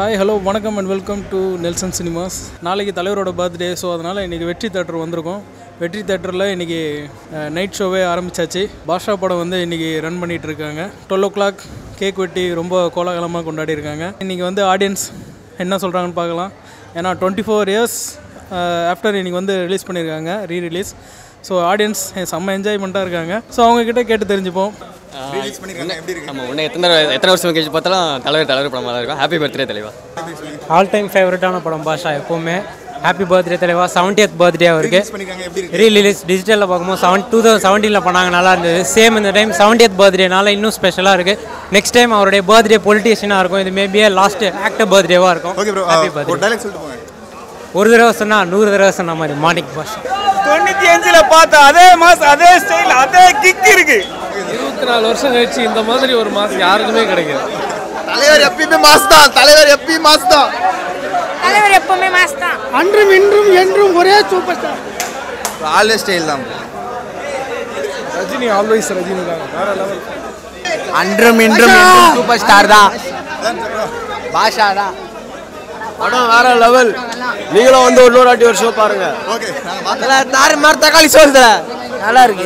hi hello வணக்கம் and welcome to Nelson cinemas நாளைக்கு தலைவரோட பர்த்டே ஸோ அதனால் இன்றைக்கி வெற்றி தேட்டர் வந்திருக்கோம் வெற்றி தேட்டரில் இன்றைக்கி நைட் ஷோவே ஆரம்பிச்சாச்சு பாஷா படம் வந்து இன்றைக்கி ரன் பண்ணிகிட்டு இருக்காங்க டுவெல் ஓ கிளாக் கேக் வெட்டி ரொம்ப கோலாகலமாக கொண்டாடி இருக்காங்க இன்றைக்கி வந்து ஆடியன்ஸ் என்ன சொல்கிறாங்கன்னு பார்க்கலாம் ஏன்னா டுவெண்ட்டி ஃபோர் இயர்ஸ் ஆஃப்டர் இன்றைக்கி வந்து ரிலீஸ் பண்ணியிருக்காங்க ரீ ரிலீஸ் ஸோ ஆடியன்ஸ் செம்ம என்ஜாய்மெண்ட்டாக இருக்காங்க ஸோ அவங்கக்கிட்ட கேட்டு தெரிஞ்சுப்போம் நம்ம உன்னை எத்தனை எத்தனை வருஷம் கழிச்சு பார்த்தாலும் தலைவர் தலைவர் படமாக தான் இருக்கும் ஹாப்பி பர்த்டே தலைவா ஆல் டைம் ஃபேவரட்டான படம் பாஷா எப்போவுமே ஹாப்பி பர்த்டே தலைவா செவன்டியத் பர்த்டே அவருக்கு ரீ ரிலீஸ் டிஜிட்டலில் பார்க்கும்போது செவன் டூ தௌசண்ட் செவன்டீனில் பண்ணாங்க நல்லா இருந்தது சேம் இந்த டைம் செவன்டியத் பர்த்டேனால இன்னும் ஸ்பெஷலாக இருக்குது நெக்ஸ்ட் டைம் அவருடைய பர்த்டே பொலிட்டிஷியனாக இருக்கும் இது மேபியே லாஸ்ட் ஆக்டர் பர்த்டேவாக இருக்கும் ஓகே ப்ரோ ஹாப்பி ஒரு பர்த்டே டைலாக் சொல்லிட்டு போங்க ஒரு தடவை சொன்னால் நூறு தடவை சொன்ன மாதிரி மாணிக் பாஷா தொண்ணூத்தி அஞ்சுல பார்த்த அதே மாஸ் அதே ஸ்டைல் அதே கிக் இருக்கு இருபத்தி நாலு வருஷம் கழிச்சு இந்த மாதிரி ஒரு மாதம் யாருக்குமே கிடைக்காது தலைவர் எப்பயுமே மாஸ் தான் தலைவர் எப்பயும் மாஸ் தான் தலைவர் எப்பவுமே மாஸ் தான் அன்றும் இன்றும் என்றும் ஒரே சூப்பர் ஸ்டார் ஆல்வே ஸ்டைல் தான் ரஜினி ஆல்வேஸ் ரஜினி தான் வேற லெவல் அன்றும் இன்றும் சூப்பர் ஸ்டார் தான் பாஷா தான் படம் வேற லெவல் நீங்களும் வந்து ஒரு வாட்டி ஒரு ஷோ பாருங்க ஓகே தாறு மாதிரி தக்காளி சொல்லுத நல்லா இருக்கு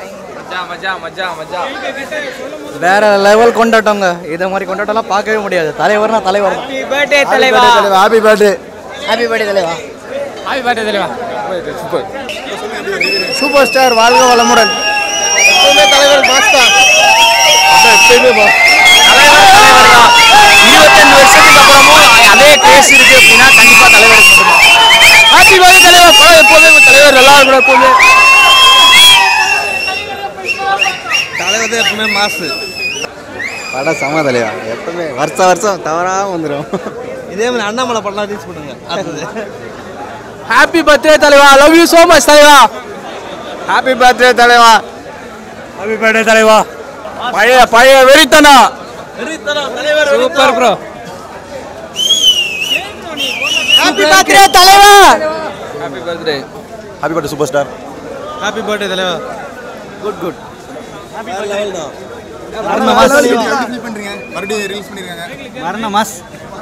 வேற லெவல் கொண்டாட்டங்க இதை மாதிரி கொண்டாட்டம்லாம் பார்க்கவே முடியாது தலைவர்னா தலைவர் தான் பர்த்டே தலைவா ஹாப்பி பர்த்டே ஹாப்பி பர்த்டே தலைவா ஹாப்பி பர்த்டே தலைவா சூப்பர் ஸ்டார் வாழ்க வளமுடன் எப்பவுமே தலைவர் மாஸ் தான் எப்பயுமே இருபத்தஞ்சு வருஷத்துக்கு அப்புறமும் அதே கிரேஸ் இருக்கு அப்படின்னா கண்டிப்பா தலைவர் ஹாப்பி பர்த்டே தலைவர் படம் எப்போதுமே தலைவர் நல்லா இருக்கணும் எப்போதுமே தலைவர் தான் எப்பவுமே மாஸ் படம் சம தலைவா எப்பவுமே வருஷம் வருஷம் தவறாம வந்துடும் இதே மாதிரி அண்ணாமலை படம் ரீச் பண்ணுங்க அடுத்தது ஹாப்பி பர்த்டே தலைவா லவ் யூ சோ மச் தலைவா ஹாப்பி பர்த்டே தலைவா ஹாப்பி பர்த்டே தலைவா பழைய பழைய வெறித்தனா சூப்பர் ப்ரோ ஹாப்பி பர்த்டே தலைவா happy birthday super star happy birthday தலைவா ஃபீல் பண்றீங்க மறுபடியும் ரிலீஸ் பண்ணிருக்காங்க மரண மாஸ்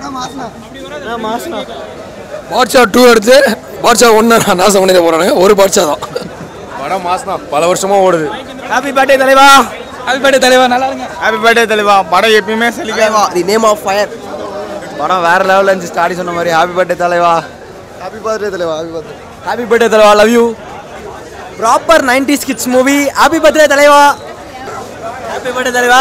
பாட்ஷா டூ எடுத்து பாட்ஷா ஒன்று நான் நாசம் பண்ணிட போகிறானுங்க ஒரு பாட்ஷா தான் படம் மாஸ் தான் பல வருஷமா ஓடுது ஹாப்பி பர்த்டே தலைவா ஹாப்பி பர்த்டே தலைவா நல்லா இருங்க ஹாப்பி பர்த்டே தலைவா படம் எப்பயுமே செலிக்காது தி நேம் ஆஃப் ஃபயர் படம் வேற லெவலில் இருந்துச்சு ஸ்டாடி சொன்ன மாதிரி ஹாப்பி பர்த்டே தலைவா ஹாப்பி பர்த்டே தலைவா ஹாப்பி பர்த்டே ஹாப்பி பர்த்டே தலைவா love you proper ninety kids movie happy birthday தலைவா ஹாப்பி பர்த்டே தலைவா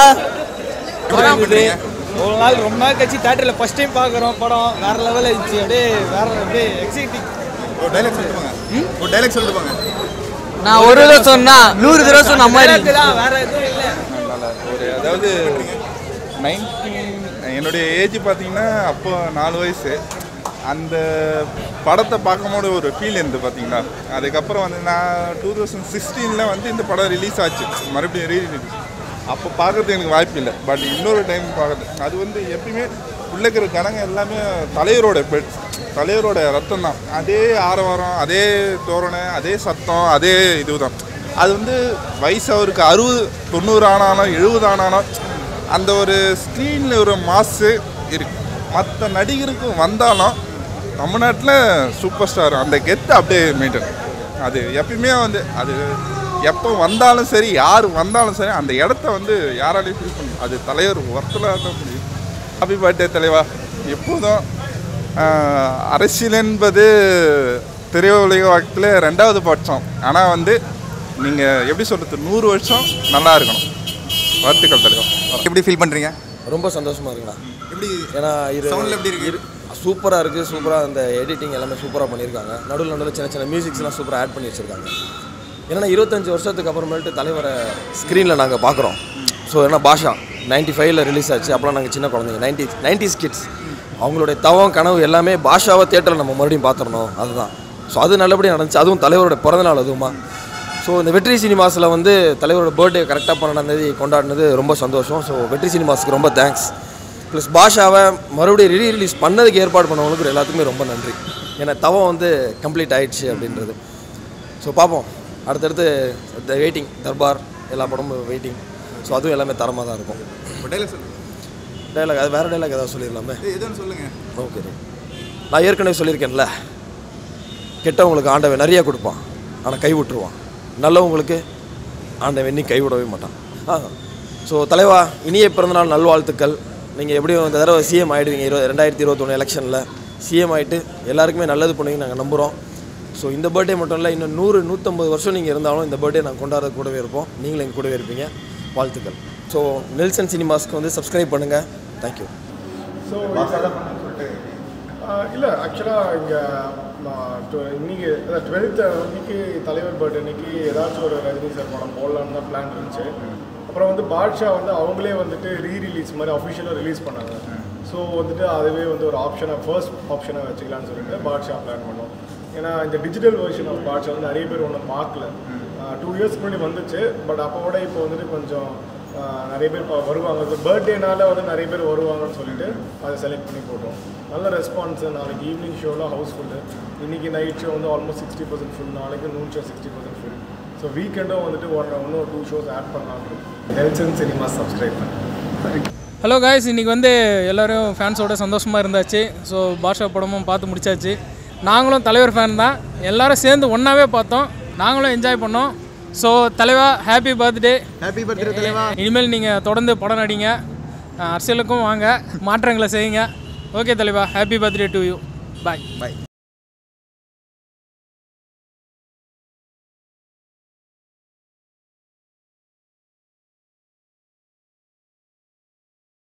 ஒரு நாள் ரொம்ப நாள் கழிச்சு தேட்டரில் ஃபர்ஸ்ட் டைம் பார்க்குறோம் படம் வேற லெவலில் இருந்துச்சு அப்படியே வேற அப்படியே எக்ஸைட்டிங் ஒரு டைலாக் சொல்லிட்டு போங்க ஒரு டைலாக் சொல்லிட்டு போங்க நான் ஒரு தடவை சொன்னா நூறு தடவை சொன்ன மாதிரி வேற எதுவும் இல்லை ஒரு அதாவது நைன்டீன் என்னுடைய ஏஜ் பார்த்தீங்கன்னா அப்போ நாலு வயசு அந்த படத்தை பார்க்கும்போது ஒரு ஃபீல் இருந்து பார்த்தீங்களா அதுக்கப்புறம் வந்து நான் டூ தௌசண்ட் சிக்ஸ்டீனில் வந்து இந்த படம் ரிலீஸ் ஆச்சு மறுபடியும் ரீ ரிலீஸ் அப்போ பார்க்கறதுக்கு எனக்கு வாய்ப்பு இல்லை பட் இன்னொரு டைம் பார்க்குறது அது வந்து எப்பயுமே உள்ள இருக்கிற கணங்க எல்லாமே தலைவரோட பெட் தலைவரோட ரத்தம் தான் அதே ஆரவாரம் அதே தோரணை அதே சத்தம் அதே இதுதான் அது வந்து வயசு அவருக்கு அறுபது தொண்ணூறு ஆனாலும் எழுபது ஆனாலும் அந்த ஒரு ஸ்க்ரீனில் ஒரு மாசு இருக்கு மற்ற நடிகருக்கும் வந்தாலும் தமிழ்நாட்டில் சூப்பர் ஸ்டார் அந்த கெத்து அப்படியே மெயின்டைன் அது எப்பயுமே வந்து அது எப்போ வந்தாலும் சரி யார் வந்தாலும் சரி அந்த இடத்த வந்து யாராலையும் ஃபீல் பண்ண அது தலைவர் ஒர்த்தில் தான் முடியும் ஹாப்பி பர்த்டே தலைவா எப்போதும் ஆஹ், அரசியல் என்பது திரையுலக வாக்கத்தில் ரெண்டாவது பட்சம் ஆனால் வந்து நீங்கள் எப்படி சொல்கிறது நூறு வருஷம் நல்லா இருக்கணும் வாழ்த்துக்கள் தலைவா எப்படி ஃபீல் பண்றீங்க ரொம்ப சந்தோஷமாக இருக்குண்ணா எப்படி ஏன்னா இது சவுண்ட்ல எப்படி இருக்கு சூப்பராக இருக்குது சூப்பராக அந்த எடிட்டிங் எல்லாமே சூப்பராக பண்ணியிருக்காங்க நடுவில் நடுவில் சின்ன சின்ன மியூசிக்ஸ்லாம் சூப்பராக ஆட் பண்ணி வச்சுருக்காங்க ஏன்னா இருபத்தஞ்சி வருஷத்துக்கு அப்புறமேட்டு தலைவரை ஸ்க்ரீனில் நாங்கள் பார்க்குறோம் ஸோ ஏன்னா பாஷா நைன்டி ஃபைவ்ல ரிலீஸ் ஆச்சு அப்போலாம் நாங்கள் சின்ன குழந்தைங்க நைன்டி நைன்டி கிட்ஸ் அவங்களுடைய தவம் கனவு எல்லாமே பாஷாவை தேட்டரில் நம்ம மறுபடியும் பார்த்துடணும் அதுதான் ஸோ அது நல்லபடியாக நடந்துச்சு அதுவும் தலைவரோட பிறந்தநாள் அதுவுமா ஸோ இந்த வெற்றி சினிமாஸில் வந்து தலைவரோட பர்த்டே கரெக்டாக பன்னெண்டாம் தேதி கொண்டாடினது ரொம்ப சந்தோஷம் ஸோ வெற்றி சினிமாஸ்க்கு ரொம்ப தேங்க்ஸ் ப்ளஸ் பாஷாவை மறுபடியும் ரீ ரிலீஸ் பண்ணதுக்கு ஏற்பாடு பண்ணவங்களுக்கு எல்லாத்துக்குமே ரொம்ப நன்றி ஏன்னா தவம் வந்து கம்ப்ளீட் ஆயிடுச்சு அப்படின்றது ஸோ பார்ப்போம் அடுத்தடுத்து இந்த வெயிட்டிங் தர்பார் எல்லா படமும் வெயிட்டிங் ஸோ அதுவும் எல்லாமே தரமாக தான் இருக்கும் ஒரு டைலாக் சொல்லுங்க டைலாக் அது வேறு டைலாக் ஏதாவது சொல்லிடலாமே எதுன்னு சொல்லுங்க ஓகே நான் ஏற்கனவே சொல்லியிருக்கேன்ல கெட்டவங்களுக்கு ஆண்டவன் நிறைய கொடுப்பான் ஆனால் கை விட்டுருவான் நல்லவங்களுக்கு ஆண்டவன் இன்னி கைவிடவே மாட்டான் ஆ ஸோ தலைவா இனிய பிறந்தநாள் நல்வாழ்த்துக்கள் நீங்கள் எப்படியும் இந்த தடவை சிஎம் ஆகிடுவீங்க இருபது ரெண்டாயிரத்தி இருபத்தொன்று எலெக்ஷனில் சிஎம் ஆகிட்டு எல்லாருக்குமே நல்லது பண்ணுவீங்க நாங்கள் நம்புகிறோம் ஸோ இந்த பர்த்டே மட்டும் இல்லை இன்னும் நூறு நூற்றம்பது வருஷம் நீங்கள் இருந்தாலும் இந்த பர்த்டே நாங்கள் கொண்டாட கூடவே இருப்போம் நீங்களும் எங்கள் கூடவே இருப்பீங்க வாழ்த்துக்கள் ஸோ நெல்சன் சினிமாஸ்க்கு வந்து சப்ஸ்கிரைப் பண்ணுங்கள் தேங்க்யூ ஸோ இல்லை ஆக்சுவலாக இங்கே இன்னைக்கு டுவெல்த் அன்னைக்கு தலைவர் பர்த்டே அன்னைக்கு ஏதாச்சும் ஒரு ரஜினி சார் படம் போடலான்னு தான் பிளான் இருந்துச்சு அப்புறம் வந்து பாட்ஷா வந்து அவங்களே வந்துட்டு ரீ ரிலீஸ் மாதிரி அஃபிஷியலாக ரிலீஸ் பண்ணாங்க ஸோ வந்துட்டு அதுவே வந்து ஒரு ஆப்ஷனாக ஃபர்ஸ்ட் ஆப்ஷனாக வச்சுக்கலாம்னு சொல்லிட்டு பாட்ஷா பிளான் பண்ணோம் ஏன்னா இந்த டிஜிட்டல் வெர்ஷன் ஆஃப் பாட்ஷா வந்து நிறைய பேர் ஒன்றும் பார்க்கல டூ இயர்ஸ் முன்னாடி வந்துச்சு பட் அப்போ விட இப்போ வந்துட்டு கொஞ்சம் ஆஹ், நிறைய பேர் இப்போ வருவாங்க இந்த பர்த்டேனால வந்து நிறைய பேர் வருவாங்கன்னு சொல்லிட்டு அதை செலக்ட் பண்ணி போட்டோம் நல்ல ரெஸ்பான்ஸ் நாளைக்கு ஈவினிங் ஷோவில் ஹவுஸ்ஃபுல்லு இன்னைக்கு நைட் ஷோ வந்து ஆல்மோஸ்ட் சிக்ஸ்டி பர்சன்ட் ஃபுல் நாளைக்கு noon show sixty percent full so வீக்கெண்டும் வந்துட்டு ஒன் இன்னும் டூ ஷோஸ் ஆட் பண்ணலாம் நெல்சன் சினிமா சப்ஸ்கிரைப் பண்ணேன் ஹலோ காய்ஸ் இன்றைக்கி வந்து எல்லோரும் ஃபேன்ஸோட சந்தோஷமாக இருந்தாச்சு ஸோ பாஷா படமும் பார்த்து முடிச்சாச்சு நாங்களும் தலைவர் ஃபேன் தான் எல்லாரும் சேர்ந்து ஒன்றாவே பார்த்தோம் நாங்களும் என்ஜாய் பண்ணோம் ஸோ தலைவா ஹாப்பி பர்த்டே ஹாப்பி பர்த்டே தலைவா இனிமேல் நீங்கள் தொடர்ந்து படம் நடிங்க அஹ் அரசியலுக்கும் வாங்க மாற்றங்களை செய்யுங்க ஓகே தலைவா happy birthday to you bye bye